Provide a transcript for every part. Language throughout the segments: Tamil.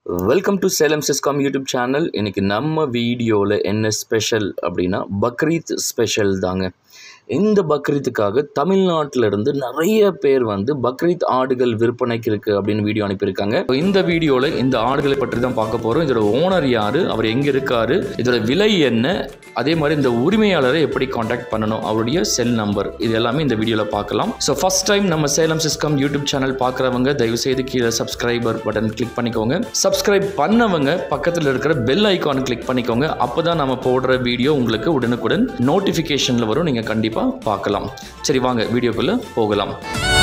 welcome to Salem Siscom YouTube channel இன்னைக்கு நம்ம வீடியோவில் என்ன ஸ்பெஷல் அப்படின்னா பக்ரீத் ஸ்பெஷல் தாங்க இந்த பக்ரீத்துக்காக தமிழ்நாட்டில் இருந்து நிறைய பேர் வந்து பக்ரீத் ஆடுகள் விற்பனைக்கு இருக்குது அப்படின்னு வீடியோ அனுப்பியிருக்காங்க இந்த வீடியோவில் இந்த ஆடுகளை பற்றி தான் பார்க்க போகிறோம் இதோட ஓனர் யார் அவர் எங்கே இருக்காரு இதோட விலை என்ன அதே மாதிரி இந்த உரிமையாளரை எப்படி காண்டாக்ட் பண்ணணும் அவருடைய செல் நம்பர் இது எல்லாமே இந்த வீடியோவில் பார்க்கலாம் ஸோ ஃபர்ஸ்ட் டைம் நம்ம சேலம் சிஸ்கம் யூடியூப் சேனல் பார்க்குறவங்க தயவுசெய்து கீழே சப்ஸ்கிரைபர் பட்டன் கிளிக் பண்ணிக்கோங்க சப்ஸ்கிரைப் பண்ணவங்க பக்கத்தில் இருக்கிற பெல் ஐக்கான் கிளிக் பண்ணிக்கோங்க அப்போ தான் நம்ம போடுற வீடியோ உங்களுக்கு உடனுக்குடன் நோட்டிஃபிகேஷனில் வரும் நீங்கள் கண்டிப்பாக பார்க்கலாம் சரி வாங்க வீடியோக்குள்ளே போகலாம்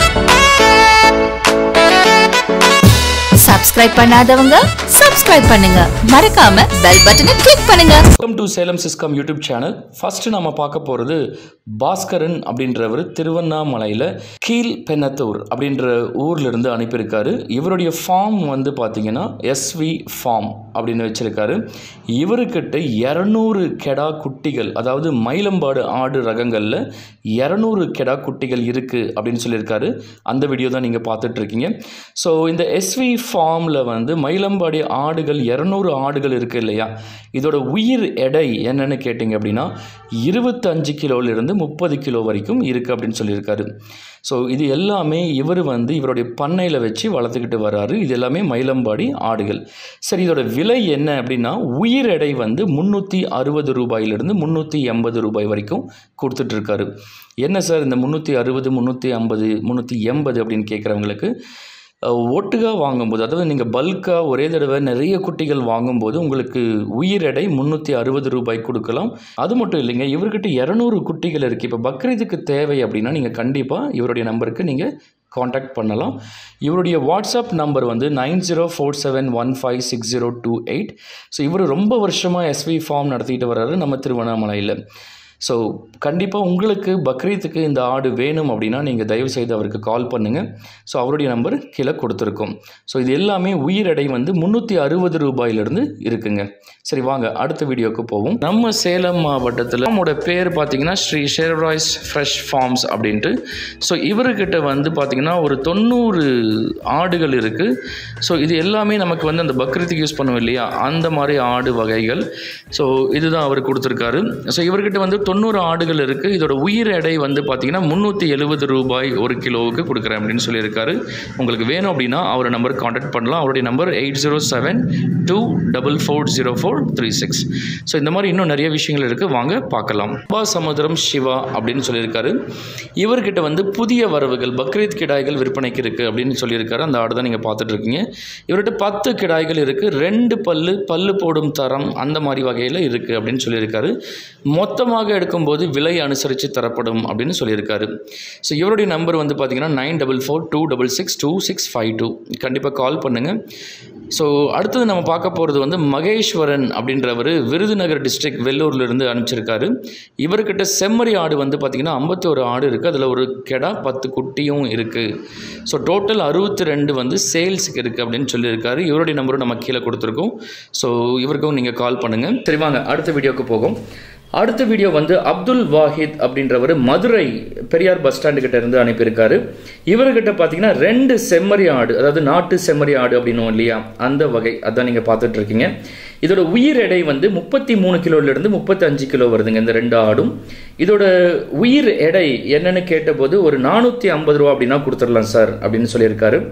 சப்ஸ்கிரைப் பண்ணாதவங்க சப்ஸ்கிரைப் பண்ணுங்க மறக்காம பெல் பட்டனை கிளிக் பண்ணுங்க welcome to Salem Siscom YouTube channel first நம்ம பார்க்க போகிறது பாஸ்கரன் அப்படின்றவர் திருவண்ணாமலையில் கீழ் பெண்ணத்தூர் அப்படின்ற ஊர்ல இருந்து அனுப்பியிருக்காரு இவருடைய ஃபார்ம் வந்து பார்த்தீங்கன்னா எஸ்வி ஃபார்ம் அப்படின்னு வச்சுருக்காரு இவருக்கிட்ட இரநூறு கெடா குட்டிகள் அதாவது மயிலம்பாடு ஆடு ரகங்களில் இரநூறு கெடா குட்டிகள் இருக்குது அப்படின்னு சொல்லியிருக்காரு அந்த வீடியோ தான் நீங்கள் பார்த்துட்ருக்கீங்க ஸோ இந்த எஸ்வி ஃபார்மில் வந்து மயிலம்பாடி ஆடுகள் இரநூறு ஆடுகள் இருக்குது இல்லையா இதோட உயிர் எடை என்னன்னு கேட்டிங்க அப்படின்னா இருபத்தஞ்சு கிலோலேருந்து முப்பது கிலோ வரைக்கும் இருக்குது அப்படின்னு சொல்லியிருக்காரு ஸோ இது எல்லாமே இவர் வந்து இவருடைய பண்ணையில் வச்சு வளர்த்துக்கிட்டு வர்றாரு இது எல்லாமே மயிலம்பாடி ஆடுகள் சரி இதோட விலை என்ன அப்படின்னா உயிர் எடை வந்து முந்நூற்றி அறுபது ரூபாயிலிருந்து முந்நூற்றி எண்பது ரூபாய் வரைக்கும் கொடுத்துட்ருக்காரு என்ன சார் இந்த முந்நூற்றி அறுபது முந்நூற்றி ஐம்பது முந்நூற்றி எண்பது அப்படின்னு கேட்குறவங்களுக்கு ஒட்டுக்காக வாங்கும்போது அதாவது நீங்கள் பல்காக ஒரே தடவை நிறைய குட்டிகள் வாங்கும்போது உங்களுக்கு உயிர் எடை முந்நூற்றி அறுபது ரூபாய் கொடுக்கலாம் அது மட்டும் இல்லைங்க இவர்கிட்ட இரநூறு குட்டிகள் இருக்குது இப்போ பக்ரீதுக்கு தேவை அப்படின்னா நீங்கள் கண்டிப்பாக இவருடைய நம்பருக்கு நீங்கள் காண்டாக்ட் பண்ணலாம் இவருடைய வாட்ஸ்அப் நம்பர் வந்து nine zero four seven one five six zero two eight so இவர் ரொம்ப வருஷமாக எஸ்வி ஃபார்ம் நடத்திட்டு வர்றாரு நம்ம திருவண்ணாமலையில் ஸோ கண்டிப்பாக உங்களுக்கு பக்ரீத்துக்கு இந்த ஆடு வேணும் அப்படின்னா நீங்கள் தயவு செய்து அவருக்கு கால் பண்ணுங்கள் ஸோ அவருடைய நம்பர் கீழே கொடுத்துருக்கோம் ஸோ இது எல்லாமே உயிரெடை வந்து முந்நூற்றி அறுபது ரூபாயிலிருந்து இருக்குங்க சரி வாங்க அடுத்த வீடியோக்கு போவோம் நம்ம சேலம் மாவட்டத்தில் நம்மளோட பேர் பார்த்தீங்கன்னா ஸ்ரீ ஷேர்ராய்ஸ் ஃப்ரெஷ் ஃபார்ம்ஸ் அப்படின்ட்டு ஸோ இவர்கிட்ட வந்து பார்த்திங்கன்னா ஒரு தொண்ணூறு ஆடுகள் இருக்குது ஸோ இது எல்லாமே நமக்கு வந்து அந்த பக்ரீத்துக்கு யூஸ் பண்ணுவோம் இல்லையா அந்த மாதிரி ஆடு வகைகள் ஸோ இதுதான் அவர் கொடுத்துருக்காரு ஸோ இவர்கிட்ட வந்து தொண்ணூறு ஆடுகள் இருக்குது இதோட உயிர் எடை வந்து பார்த்திங்கன்னா முந்நூற்றி எழுபது ரூபாய் ஒரு கிலோவுக்கு கொடுக்குறேன் அப்படின்னு சொல்லியிருக்காரு உங்களுக்கு வேணும் அப்படின்னா அவர் நம்பர் காண்டாக்ட் பண்ணலாம் அவருடைய number eight zero seven two double four zero four three six so இந்த மாதிரி இன்னும் நிறைய விஷயங்கள் இருக்குது வாங்க பார்க்கலாம் பா சமுத்திரம் சிவா அப்படின்னு சொல்லியிருக்காரு இவர்கிட்ட வந்து புதிய வரவுகள் பக்ரீத் கிடாய்கள் விற்பனைக்கு இருக்குது அப்படின்னு சொல்லியிருக்காரு அந்த ஆடு தான் நீங்கள் பார்த்துட்டு இருக்கீங்க இவர்கிட்ட பத்து கிடாய்கள் இருக்குது ரெண்டு பல்லு பல்லு போடும் தரம் அந்த மாதிரி வகையில் இருக்குது அப்படின்னு சொல்லியிருக்காரு மொத்தமாக எடுக்கும்போது விலை அனுசரித்து தரப்படும் அப்படின்னு சொல்லியிருக்காரு ஸோ இவருடைய நம்பர் வந்து பார்த்தீங்கன்னா nine double four two double six two six five two கண்டிப்பாக கால் பண்ணுங்கள் ஸோ அடுத்தது நம்ம பார்க்க போகிறது வந்து மகேஸ்வரன் அப்படின்றவர் விருதுநகர் டிஸ்ட்ரிக்ட் வெள்ளூர்லேருந்து அனுப்பிச்சிருக்காரு இவர்கிட்ட செம்மறி ஆடு வந்து பார்த்திங்கன்னா ஐம்பத்தி ஒரு ஆடு இருக்குது அதில் ஒரு கெடா பத்து குட்டியும் இருக்குது ஸோ டோட்டல் அறுபத்தி ரெண்டு வந்து சேல்ஸுக்கு இருக்குது அப்படின்னு சொல்லியிருக்காரு இவருடைய நம்பரும் நம்ம கீழே கொடுத்துருக்கோம் ஸோ இவருக்கும் நீங்கள் கால் பண்ணுங்கள் சரி வாங்க அடுத்த வீடியோக்கு போகும் அடுத்த வீடியோ வந்து அப்துல் வாஹித் அப்படின்றவர் மதுரை பெரியார் பஸ் ஸ்டாண்டு கிட்ட இருந்து அனுப்பியிருக்காரு இவர்கிட்ட பார்த்தீங்கன்னா ரெண்டு செம்மறி ஆடு அதாவது நாட்டு செம்மறி ஆடு அப்படின்னும் இல்லையா அந்த வகை அதான் நீங்கள் பார்த்துட்டு இருக்கீங்க இதோட உயிர் எடை வந்து முப்பத்தி மூணு கிலோலேருந்து முப்பத்தஞ்சு கிலோ வருதுங்க இந்த ரெண்டு ஆடும் இதோட உயிர் எடை என்னன்னு கேட்டபோது ஒரு நானூற்றி ஐம்பது ரூபா அப்படின்னா கொடுத்துடலாம் சார் அப்படின்னு சொல்லியிருக்காரு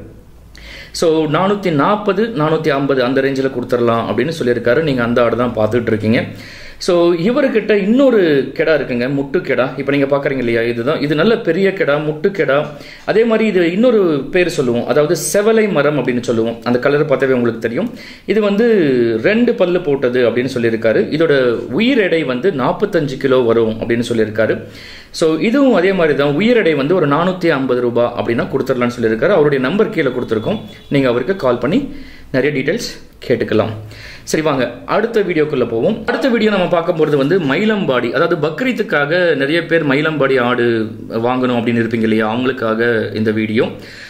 ஸோ நானூற்றி நாற்பது நானூற்றி ஐம்பது அந்த ரேஞ்சில் கொடுத்துடலாம் அப்படின்னு சொல்லியிருக்காரு நீங்கள் அந்த ஆடு தான் பார்த்துட்டு இருக்கீங்க ஸோ இவர்கிட்ட இன்னொரு கெடா இருக்குங்க முட்டு கெடா இப்போ நீங்கள் பார்க்குறீங்க இல்லையா இதுதான் இது நல்ல பெரிய கெடா முட்டு கெடா அதே மாதிரி இது இன்னொரு பேர் சொல்லுவோம் அதாவது செவலை மரம் அப்படின்னு சொல்லுவோம் அந்த கலர் பார்த்தாவே உங்களுக்கு தெரியும் இது வந்து ரெண்டு பல்லு போட்டது அப்படின்னு சொல்லியிருக்காரு இதோட உயிர் எடை வந்து நாற்பத்தஞ்சு கிலோ வரும் அப்படின்னு சொல்லியிருக்காரு ஸோ இதுவும் அதே மாதிரி தான் உயிர் எடை வந்து ஒரு நானூற்றி ஐம்பது ரூபாய் அப்படின்னா கொடுத்துடலான்னு சொல்லியிருக்காரு அவருடைய நம்பர் கீழே கொடுத்துருக்கோம் நீங்கள் அவருக்கு கால் பண்ணி நிறைய டீட்டெயில்ஸ் கேட்டுக்கலாம் சரி வாங்க அடுத்த வீடியோக்குள்ளே போவோம் அடுத்த வீடியோ நம்ம பார்க்க போகிறது வந்து மயிலம்பாடி அதாவது பக்ரீத்துக்காக நிறைய பேர் மயிலம்பாடி ஆடு வாங்கணும் அப்படின்னு இருப்பீங்க இல்லையா அவங்களுக்காக இந்த வீடியோ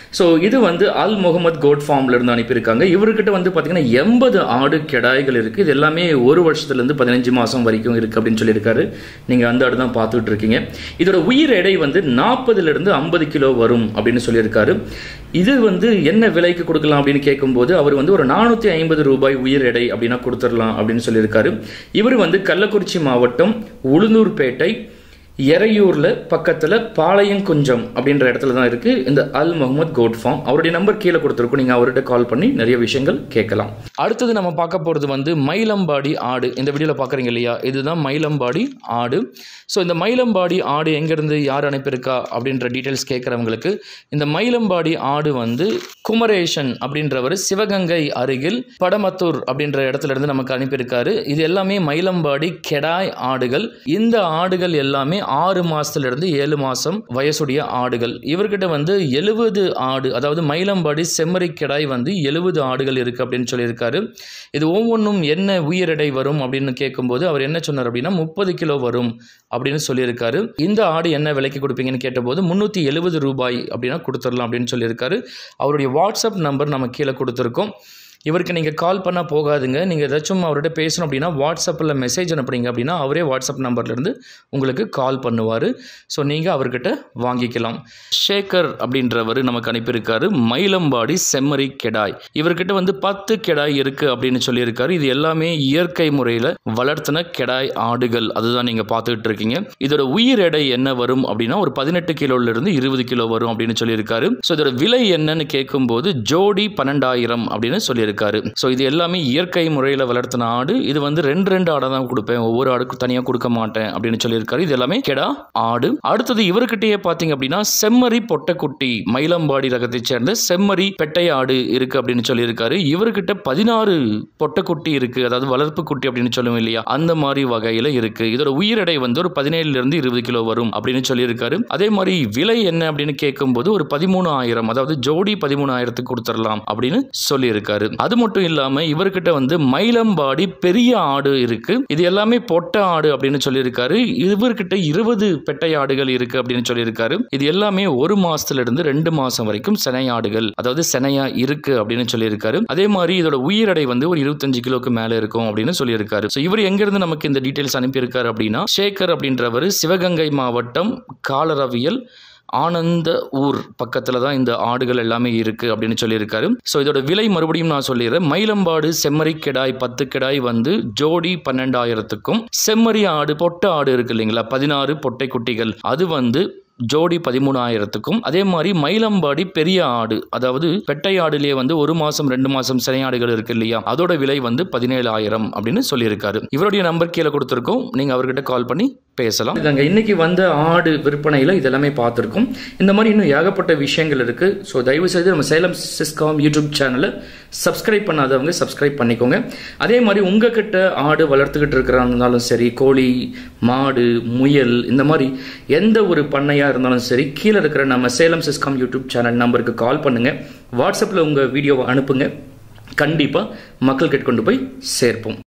ஸோ இது வந்து அல் முகமது கோட் ஃபார்ம்ல இருந்து அனுப்பியிருக்காங்க இவர்கிட்ட வந்து பார்த்தீங்கன்னா எண்பது ஆடு கெடாய்கள் இருக்கு இது எல்லாமே ஒரு வருஷத்துல இருந்து பதினஞ்சு மாசம் வரைக்கும் இருக்கு அப்படின்னு சொல்லியிருக்காரு நீங்க அந்த ஆடு தான் பார்த்துட்டு இருக்கீங்க இதோட உயிர் எடை வந்து நாற்பதுல இருந்து ஐம்பது கிலோ வரும் அப்படின்னு சொல்லியிருக்காரு இது வந்து என்ன விலைக்கு கொடுக்கலாம் அப்படின்னு கேட்கும்போது அவர் வந்து ஒரு நானூற்றி ஐம்பது ரூபாய் உயிர் எடை அப்படின்னா கொடுத்துடலாம் அப்படின்னு சொல்லியிருக்காரு இவர் வந்து கள்ளக்குறிச்சி மாவட்டம் உளுந்தூர்பேட்டை எறையூர்ல பக்கத்துல பாளையங்குஞ்சம் அப்படின்ற இடத்துல தான் இருக்கு இந்த அல் முகமது கோட் ஃபார்ம் அவருடைய நம்பர் கீழே கொடுத்துருக்கும் நீங்க அவர்கிட்ட கால் பண்ணி நிறைய விஷயங்கள் கேட்கலாம் அடுத்தது நம்ம பார்க்க போறது வந்து மயிலம்பாடி ஆடு இந்த வீடியோல பாக்குறீங்க இல்லையா இதுதான் மயிலம்பாடி ஆடு ஸோ இந்த மயிலம்பாடி ஆடு எங்கேருந்து யார் அனுப்பியிருக்கா அப்படின்ற டீட்டெயில்ஸ் கேட்குறவங்களுக்கு இந்த மயிலம்பாடி ஆடு வந்து குமரேஷன் அப்படின்றவர் சிவகங்கை அருகில் படமத்தூர் அப்படின்ற இடத்துல இருந்து நமக்கு அனுப்பியிருக்காரு இது எல்லாமே மயிலம்பாடி கெடாய் ஆடுகள் இந்த ஆடுகள் எல்லாமே ஆறு மாசத்துல இருந்து ஏழு மாசம் வயசுடைய ஆடுகள் இவர்கிட்ட வந்து எழுபது ஆடு அதாவது மயிலம்பாடி செம்மறி கெடாய் வந்து எழுபது ஆடுகள் இருக்கு அப்படின்னு சொல்லியிருக்காரு இது ஒவ்வொன்றும் என்ன உயிரிடை வரும் அப்படின்னு கேட்கும்போது அவர் என்ன சொன்னார் அப்படின்னா முப்பது கிலோ வரும் அப்படின்னு சொல்லியிருக்காரு இந்த ஆடு என்ன விலைக்கு கொடுப்பீங்கன்னு கேட்டபோது முந்நூற்றி எழுபது ரூபாய் அப்படின்னா கொடுத்துடலாம் அப்படின்னு சொல்லியிருக்காரு அவருடைய வாட்ஸ்அப் நம்பர் நம்ம கீழே கொடுத்துருக்கோம் இவருக்கு நீங்கள் கால் பண்ணால் போகாதுங்க நீங்கள் ஏதாச்சும் அவர்கிட்ட பேசணும் அப்படின்னா வாட்ஸ்அப்பில் மெசேஜ் அனுப்புறீங்க அப்படின்னா அவரே வாட்ஸ்அப் நம்பர்லேருந்து உங்களுக்கு கால் பண்ணுவார் ஸோ நீங்கள் அவர்கிட்ட வாங்கிக்கலாம் ஷேகர் அப்படின்றவர் நமக்கு அனுப்பியிருக்காரு மயிலம்பாடி செம்மறி கெடாய் இவர்கிட்ட வந்து பத்து கெடாய் இருக்குது அப்படின்னு சொல்லியிருக்காரு இது எல்லாமே இயற்கை முறையில் வளர்த்தின கெடாய் ஆடுகள் அதுதான் நீங்கள் பார்த்துக்கிட்டு இருக்கீங்க இதோட உயிர் எடை என்ன வரும் அப்படின்னா ஒரு பதினெட்டு கிலோலேருந்து இருபது கிலோ வரும் அப்படின்னு சொல்லியிருக்காரு ஸோ இதோட விலை என்னன்னு கேட்கும்போது ஜோடி பன்னெண்டாயிரம் அப்படின்னு சொல்லியிருக்காரு ஸோ இது எல்லாமே இயற்கை முறையில் வளர்த்தின ஆடு இது வந்து ரெண்டு ரெண்டு ஆடை தான் கொடுப்பேன் ஒவ்வொரு ஆடுக்கு தனியாக கொடுக்க மாட்டேன் அப்படின்னு சொல்லியிருக்காரு இது எல்லாமே கெடா ஆடு அடுத்தது இவர்கிட்டயே பார்த்தீங்க அப்படின்னா செம்மறி பொட்டைக்குட்டி மயிலம்பாடி ரகத்தைச் சேர்ந்த செம்மறி பெட்டை ஆடு இருக்கு அப்படின்னு சொல்லியிருக்காரு இவர்கிட்ட பதினாறு பொட்டைக்குட்டி இருக்கு அதாவது வளர்ப்பு குட்டி அப்படின்னு சொல்லுவோம் இல்லையா அந்த மாதிரி வகையில் இருக்கு இதோட உயிரெடை வந்து ஒரு பதினேழுல இருந்து இருபது கிலோ வரும் அப்படின்னு சொல்லியிருக்காரு அதே மாதிரி விலை என்ன அப்படின்னு கேட்கும்போது ஒரு பதிமூணு ஆயிரம் அதாவது ஜோடி பதிமூணு ஆயிரத்துக்கு கொடுத்துடலாம் அப்படின்னு சொல்லியிருக்காரு அது மட்டும் இல்லாம இவர்கிட்ட வந்து மயிலம்பாடி பெரிய ஆடு இருக்கு இது எல்லாமே பொட்டை ஆடு அப்படின்னு சொல்லியிருக்காரு இவர்கிட்ட இருபது பெட்டை ஆடுகள் இருக்கு அப்படின்னு சொல்லியிருக்காரு இது எல்லாமே ஒரு மாசத்துல இருந்து ரெண்டு மாசம் வரைக்கும் செனை ஆடுகள் அதாவது செனையா இருக்கு அப்படின்னு சொல்லியிருக்காரு அதே மாதிரி இதோட உயிரடை வந்து ஒரு இருபத்தஞ்சு கிலோக்கு மேல இருக்கும் அப்படின்னு சொல்லியிருக்காரு ஸோ இவர் எங்கிருந்து நமக்கு இந்த டீட்டெயில்ஸ் அனுப்பியிருக்காரு அப்படின்னா சேகர் அப்படின்றவர் சிவகங்கை மாவட்டம் காலரவியல் ஆனந்த ஊர் பக்கத்தில் தான் இந்த ஆடுகள் எல்லாமே இருக்குது அப்படின்னு சொல்லியிருக்காரு ஸோ இதோட விலை மறுபடியும் நான் சொல்லிடுறேன் மயிலம்பாடு செம்மறி கிடாய் பத்து கிடாய் வந்து ஜோடி பன்னெண்டாயிரத்துக்கும் செம்மறி ஆடு பொட்டை ஆடு இருக்கு இல்லைங்களா பதினாறு பொட்டை குட்டிகள் அது வந்து ஜோடி பதிமூணாயிரத்துக்கும் அதே மாதிரி மயிலம்பாடி பெரிய ஆடு அதாவது பெட்டை ஆடுலேயே வந்து ஒரு மாசம் ரெண்டு மாசம் சினை ஆடுகள் இருக்கு இல்லையா அதோட விலை வந்து பதினேழாயிரம் அப்படின்னு சொல்லியிருக்காரு இவருடைய நம்பர் கீழே கொடுத்துருக்கோம் நீங்க அவர்கிட்ட கால் பண்ணி பேசலாம் இதாங்க இன்னைக்கு வந்த ஆடு விற்பனையில் இதெல்லாமே பார்த்துருக்கோம் இந்த மாதிரி இன்னும் ஏகப்பட்ட விஷயங்கள் இருக்கு ஸோ தயவு செய்து நம்ம சேலம் சிஸ்காம் யூடியூப் சேனலை சப்ஸ்கிரைப் பண்ணாதவங்க சப்ஸ்கிரைப் பண்ணிக்கோங்க அதே மாதிரி உங்ககிட்ட ஆடு வளர்த்துக்கிட்டு இருக்கிறாங்கனாலும் சரி கோழி மாடு முயல் இந்த மாதிரி எந்த ஒரு பண்ணையாக இருந்தாலும் சரி கீழே இருக்கிற நம்ம சேலம் சிஸ்காம் யூடியூப் சேனல் நம்பருக்கு கால் பண்ணுங்க வாட்ஸ்அப்பில் உங்கள் வீடியோவை அனுப்புங்க கண்டிப்பாக மக்கள்கிட்ட கொண்டு போய் சேர்ப்போம்